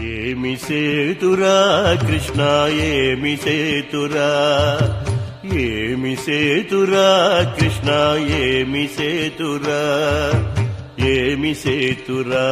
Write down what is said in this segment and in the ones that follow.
ఏమి సేతురా కృష్ణ ఏమి సేతురా ఏమి సేతురా కృష్ణ ఏమి సేతురా ఏమి సేతురా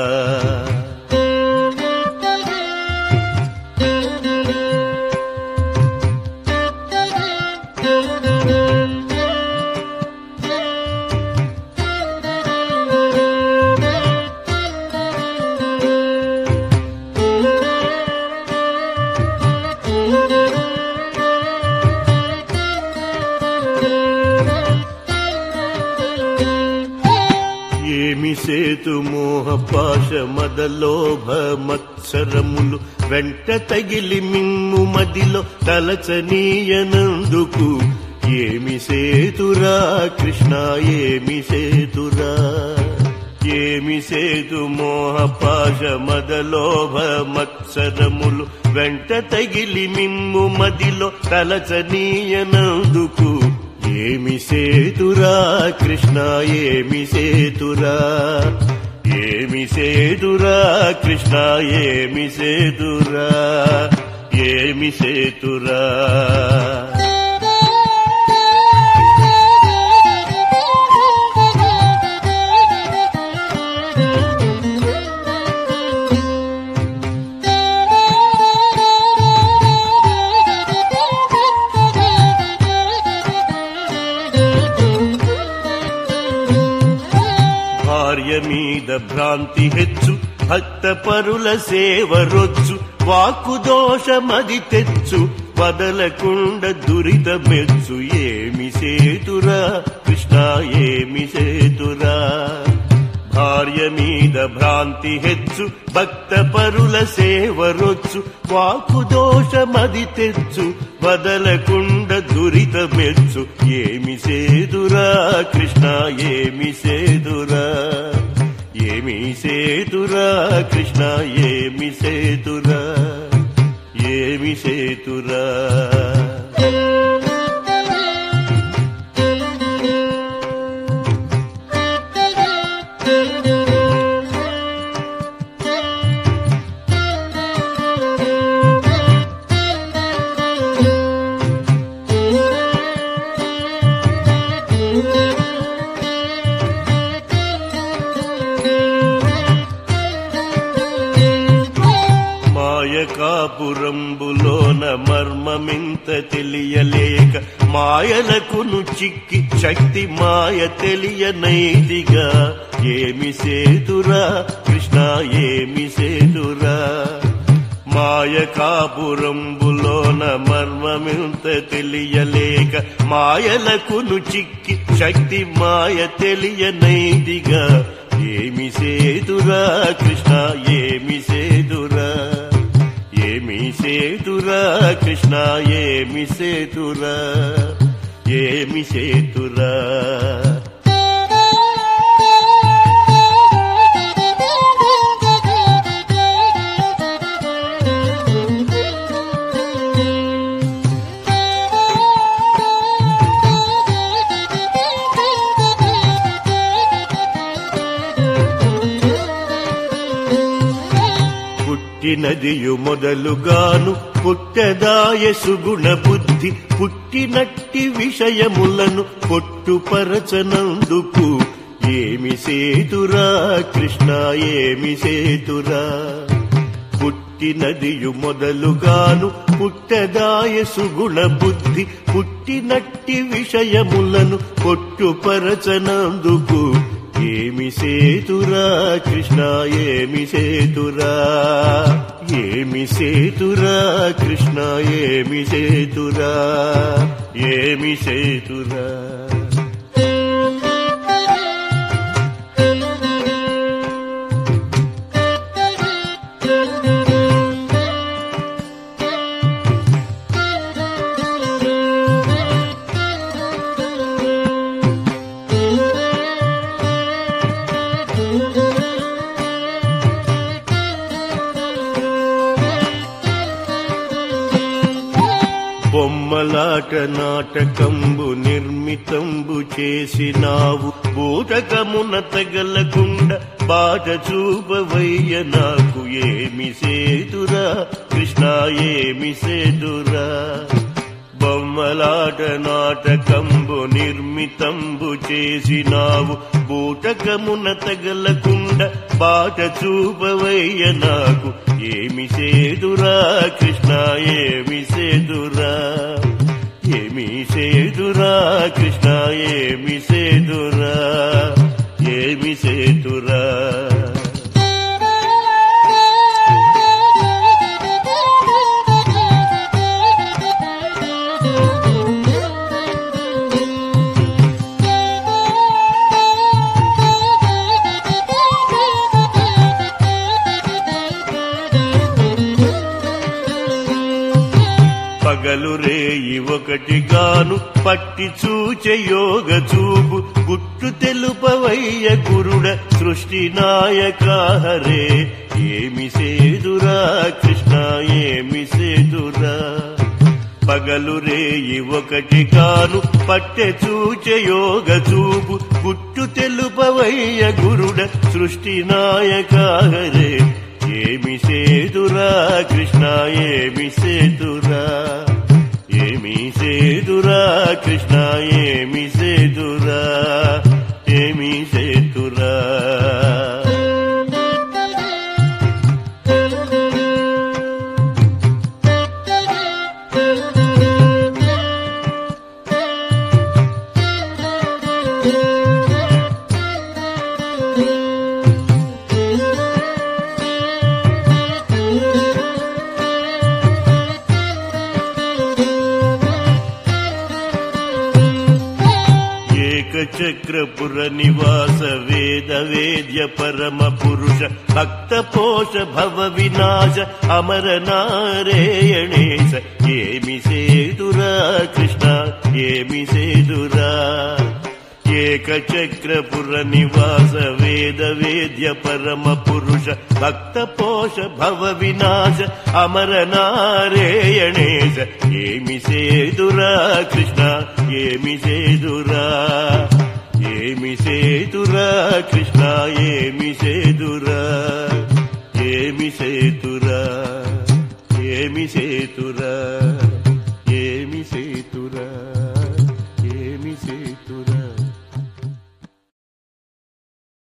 ఏమి సేతు మోహ పాశ మదలోభ మత్సరములు వెంట తగిలి మిమ్ము మదిలో తలచనీయనందుకు ఏమి సేతురా కృష్ణ ఏమి సేతురా ఏమి సేతు మోహ పాశ మదలోభ మత్సరములు వెంట తగిలి మిమ్ము మదిలో తలచనీయనందుకు ఏమి సేతురా కృష్ణ ఏమి సేతురా ఏమి సేతురా కృష్ణ ఏమి సేతురా ఏమి సేతురా భార్య మీద భ్రాంతి హెచ్చు భక్త పరుల సేవ రొచ్చు వాక్కు దోషమది తెచ్చు వదలకుండ దురిత మెచ్చు ఏమి సేతురా కృష్ణ ఏమి సేతురా భార్య మీద భ్రాంతి హెచ్చు భక్త పరుల సేవ రొచ్చు వాక్కు దోషమది తెచ్చు వదలకుండ దురిత మెచ్చు ఏమి సేదురా కృష్ణ ఏమి సేదురా ఏమి సేతురా కృష్ణ ఏమి సేతురా ఏమి సేతురా మాయకాపురంబులోన మర్మమింత తెలియలేక మాయలకును చిక్కి శక్తి మాయ తెలియనైదిగా ఏమి సేతురా కృష్ణ ఏమి సేతురా మాయకాపురంబులోన మర్మమింత తెలియలేక మాయలకును చిక్కి శక్తి మాయ తెలియనైదిగా ఏమి సేతురా కృష్ణ ఏమి సేతురా ఏమి సేతురా కృష్ణ ఏమి సేతురా ఏమి సేతురా పుట్టినదియు మొదలుగాను పుట్టదాయ సుగుణ బుద్ధి పుట్టినట్టి విషయములను పొట్టుపరచనందుకు ఏమి సేతురా కృష్ణ ఏమి సేతురా పుట్టినదియు మొదలుగాను పుట్టదాయ సుగుణ బుద్ధి పుట్టినట్టి విషయములను పొట్టుపరచనందుకు ఏమి సేతురా కృష్ణ ఏమి సేతురా ఏమి సేతురా కృష్ణ ఏమి సేతురా ఏమి సేతురా బొమ్మలాట నాటకంబు నిర్మితంబు చేసినావు బూటకమున తగలకుండ బాట చూపవయ్య నాకు ఏమి సేతురా కృష్ణ ఏమి సేతురా బొమ్మలాట నాటకంబు నిర్మితంబు చేసినావు బూటకమున తగలకుండా బాట చూపవయ్య నాకు ఏమి సేదురా కృష్ణ ఏమి సేదురా ఏమి సేదురా కృష్ణ ఏమి సేదురా ఏమి సేతురా పగలు రేయి ఒకటిగాను పట్టి చూచె యోగ చూపు గుట్టు తెలుపవయ్య గురుడ సృష్టి నాయక హరే ఏమి సేదురా కృష్ణ ఏమి సేదురా పగలు రేయి ఒకటి కాను పట్టె చూచె యోగ చూపు గుట్టు తెలుపవయ్య గురుడ సృష్టి నాయక హరే ఏమి సేదురా కృష్ణ ఏమి సేదురా ఏమి సేదురా కృష్ణ ఏమి సేదురా ఏమి సేతురా ఏకచక్రపుర నివాస వేద వేద్య పరమ పురుష భక్త పోష భవ వినాశ అమర నారేయణేశ ఏమి సేదురా కృష్ణ ఏమి సేదురా ఏకచక్రపుర నివాస వేద వేద్య పరమ పురుష భక్త పోష భవ వినాశ అమర నారేయణేశ ఏమి సేదురా కృష్ణ ఏమి సేదురా ఏమి సేతురా కృష్ణ ఏమి సేదురా ఏమి సేతురా ఏమి సేతురా ఏమి సేతురా